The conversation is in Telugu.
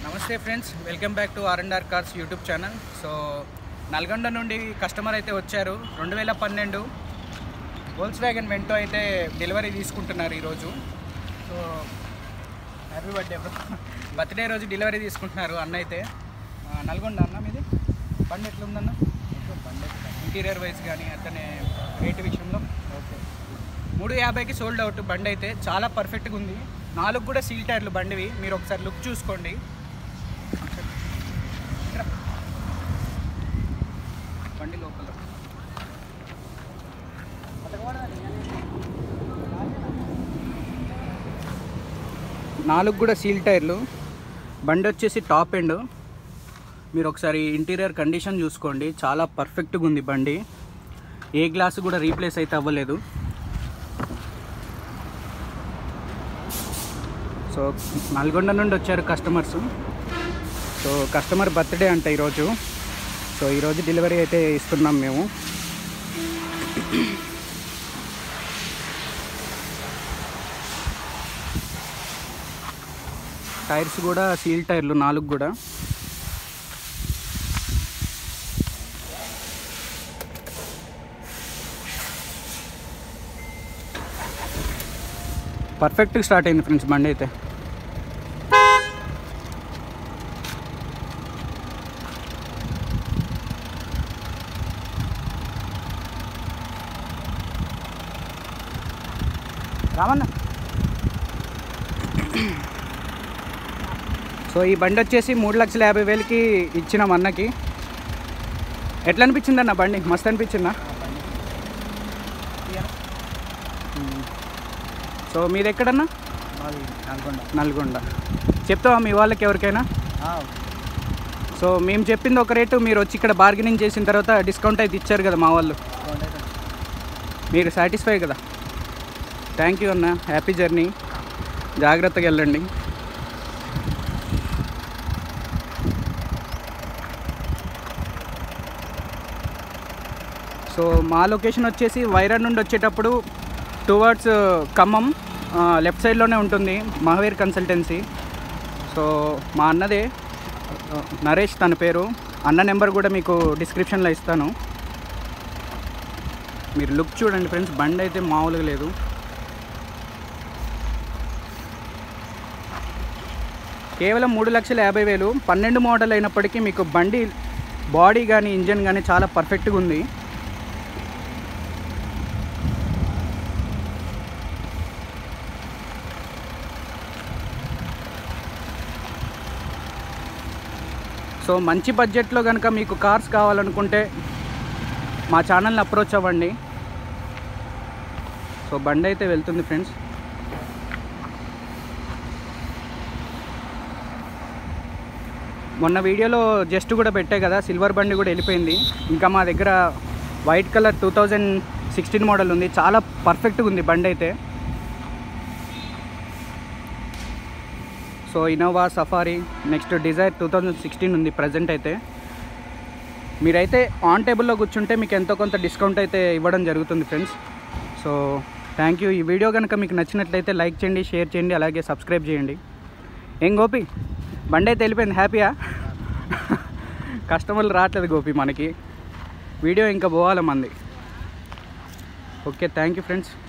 నమస్తే friends welcome back to R and R cars YouTube channel so Nalgonda నుండి కస్టమర్ అయితే వచ్చారు రెండు వేల పన్నెండు వోల్స్ వ్యాగన్ వెంటో అయితే డెలివరీ తీసుకుంటున్నారు ఈరోజు so happy birthday bro birthday రోజు డెలివరీ తీసుకుంటున్నారు అన్న అయితే ఆ, నల్గొండ అన్న మీది బండి ఎట్లుందన్న ఇంటీరియర్ వైజ్ కానీ అతనే రేటు విషయంలో ఓకే మూడు యాభైకి సోల్డ్ అవుట్ బండి అయితే చాలా పర్ఫెక్ట్గా ఉంది నాలుగు కూడా సీల్ టైర్లు బండివి మీరు ఒకసారి లుక్ చూసుకోండి ఇక్కడ. బండి లోపల నాలుగు కూడా సీల్ టైర్లు బండి వచ్చేసి టాప్ ఎండ్ మీరు ఒకసారి ఇంటీరియర్ కండిషన్ చూసుకోండి చాలా పర్ఫెక్ట్గా ఉంది బండి ఏ గ్లాస్ కూడా రీప్లేస్ అయితే అవ్వలేదు సో నల్గొండ నుండి వచ్చారు కస్టమర్స్ సో కస్టమర్ బర్త్డే అంట ఈరోజు సో ఈరోజు డెలివరీ అయితే ఇస్తున్నాం మేము టైర్స్ కూడా సీల్ టైర్లు నాలుగు కూడా పర్ఫెక్ట్గా స్టార్ట్ అయింది ఫ్రెండ్స్ బండి అయితే రామన్న సో ఈ బండి వచ్చేసి మూడు లక్షల యాభై వేలకి ఇచ్చినాం అన్నకి ఎట్లా అనిపించింది అన్న బండి మస్తు అనిపించిందా సో మీది ఎక్కడన్నా మాది నల్గొండ నల్గొండ చెప్తావా మీ వాళ్ళకి ఎవరికైనా సో మేము చెప్పింది ఒక రేటు మీరు వచ్చి ఇక్కడ బార్గెనింగ్ చేసిన తర్వాత డిస్కౌంట్ అయితే ఇచ్చారు కదా మా వాళ్ళు మీరు సాటిస్ఫై కదా థ్యాంక్ యూ అన్న హ్యాపీ జర్నీ జాగ్రత్తగా వెళ్ళండి సో మా లొకేషన్ వచ్చేసి వైరా నుండి వచ్చేటప్పుడు టువర్డ్స్ ఖమ్మం లెఫ్ట్ సైడ్లోనే ఉంటుంది మహావీర్ కన్సల్టెన్సీ సో మా అన్నదే ఆ, నరేష్ తన పేరు అన్న నెంబర్ కూడా మీకు డిస్క్రిప్షన్లో ఇస్తాను మీరు లుక్ చూడండి ఫ్రెండ్స్ బండి అయితే మామూలుగా లేదు కేవలం మూడు లక్షల యాభై వేలు పన్నెండు మోడల్ అయినప్పటికీ మీకు బండి బాడీ కానీ ఇంజన్ కానీ చాలా పర్ఫెక్ట్గా ఉంది సో మంచి బడ్జెట్లో కనుక మీకు కార్స్ కావాలనుకుంటే మా ఛానల్ని అప్రోచ్ అవ్వండి సో బండి అయితే వెళ్తుంది ఫ్రెండ్స్ మొన్న వీడియోలో జస్ట్ కూడా పెట్టే కదా సిల్వర్ బండి కూడా వెళ్ళిపోయింది ఇంకా మా దగ్గర white colour two thousand sixteen model ఉంది చాలా పర్ఫెక్ట్గా ఉంది బండి అయితే so Innova Safari next Dzire two thousand sixteen ఉంది ప్రజెంట్ అయితే మీరైతే ఆన్ టేబుల్లో కూర్చుంటే మీకు ఎంతో కొంత డిస్కౌంట్ అయితే ఇవ్వడం జరుగుతుంది ఫ్రెండ్స్ సో థ్యాంక్ యూ ఈ వీడియో కనుక మీకు నచ్చినట్లయితే లైక్ చేయండి షేర్ చేయండి అలాగే సబ్స్క్రైబ్ చేయండి ఏం గోపి బండి అయితే వెళ్ళిపోయింది హ్యాపీయా కస్టమర్లు రావట్లేదు గోపి మనకి వీడియో ఇంకా పోవాలి మంది ఓకే థ్యాంక్ యూ ఫ్రెండ్స్